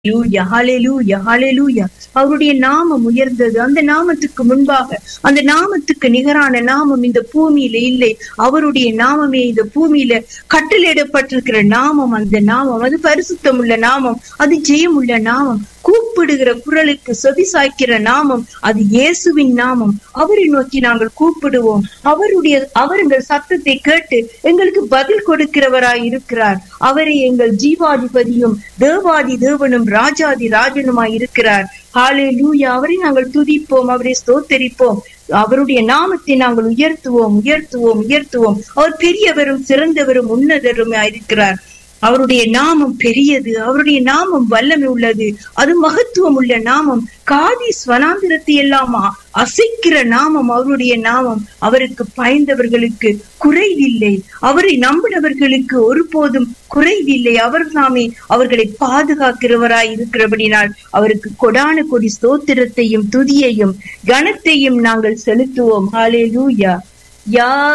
லூயா ஹalleluya ஹalleluya அவருடைய நாமம் உயர்ந்தது அந்த நாமத்துக்கு முன்பாக அந்த நாமத்துக்கு நிகரான நாமம் இந்த பூமியில இல்லை அவருடைய நாமமே இந்த பூமியில கட்டளையிடப்பட்டிருக்கிற நாமம் அந்த நாமம் அது பரிசுத்தம் உள்ள நாமம் அது ஜெயம் உள்ள நாமம் கூப்பிடுகிற குரலுக்கு செவி சாய்க்கிற நாமம் அது இயேசுவின் நாமம் அவரை நோக்கி நாங்கள் கூப்பிடுவோம் அவருடைய அவர் எங்கள் சத்தத்தை கேட்டு எங்களுக்கு பதில் கொடுக்கிறவராய் இருக்கிறார் அவரை எங்கள் ஜீவாதிபதியும் தேவாதி தேவனும் ராஜாதி ராஜனுமாய் இருக்கிறார் ஹாலே லூயா அவரை நாங்கள் துதிப்போம் அவரை ஸ்தோத்தரிப்போம் அவருடைய நாமத்தை நாங்கள் உயர்த்துவோம் உயர்த்துவோம் உயர்த்துவோம் அவர் பெரியவரும் சிறந்தவரும் உன்னதரும் இருக்கிறார் அவருடைய நாமம் பெரியது அவருடைய நாமம் வல்லமை உள்ளது அது மகத்துவம் உள்ள நாமம் காதி ஸ்வனாந்திரத்தை எல்லாம் அசைக்கிற நாமம் அவருடைய நாமம் அவருக்கு பயந்தவர்களுக்கு குறைவில்லை அவரை நம்பினவர்களுக்கு ஒருபோதும் குறைவில்லை அவர் தாமே அவர்களை பாதுகாக்கிறவராய் இருக்கிறபடினால் அவருக்கு கொடான கொடி ஸ்தோத்திரத்தையும் துதியையும் கனத்தையும் நாங்கள் செலுத்துவோம் ஹாலே லூயா யா